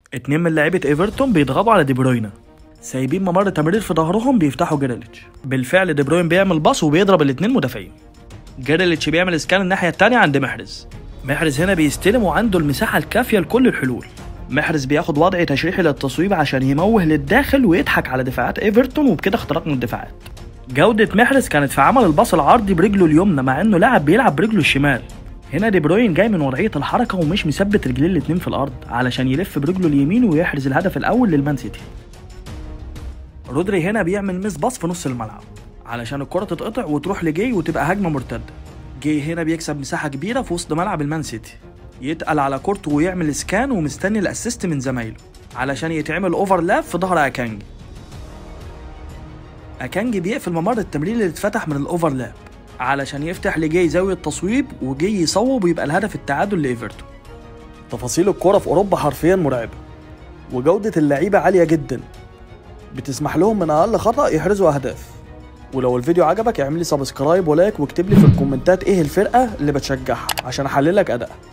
اتنين من لعيبه ايفرتون بيضغطوا على دي بروينا سايبين ممر تمرير في ظهرهم بيفتحوا جريليتش بالفعل دي بروين بيعمل باص وبيضرب الاتنين مدافعين جريليتش بيعمل سكان الناحيه التانية عند محرز محرز هنا بيستلم وعنده المساحه الكافيه لكل الحلول محرز بياخد وضع تشريحي للتصويب عشان يموه للداخل ويضحك على دفاعات ايفرتون وبكده اختراق من الدفاعات جودة محرز كانت في عمل الباص العرضي برجله اليمنى مع انه لاعب بيلعب برجله الشمال هنا دي بروين جاي من وضعية الحركة ومش مثبت رجليه الاتنين في الأرض علشان يلف برجله اليمين ويحرز الهدف الأول للمان سيتي رودري هنا بيعمل ميس باص في نص الملعب علشان الكرة تتقطع وتروح لجاي وتبقى هجمة مرتدة جاي هنا بيكسب مساحة كبيرة في وسط ملعب المان سيتي يتقل على كورته ويعمل سكان ومستني الاسيست من زمايله علشان يتعمل اوفرلاب في ظهر اكانجي اكانجي بيقفل ممر التمرير اللي اتفتح من الاوفرلاب علشان يفتح لجاي زاوية تصويب وجاي يصوب ويبقى الهدف التعادل لايفرتون تفاصيل الكرة في اوروبا حرفيا مرعبة وجودة اللعيبة عالية جدا بتسمح لهم من اقل خطأ يحرزوا اهداف ولو الفيديو عجبك اعمل لي سبسكرايب ولايك واكتب لي في الكومنتات ايه الفرقة اللي بتشجعها عشان احللك ادائها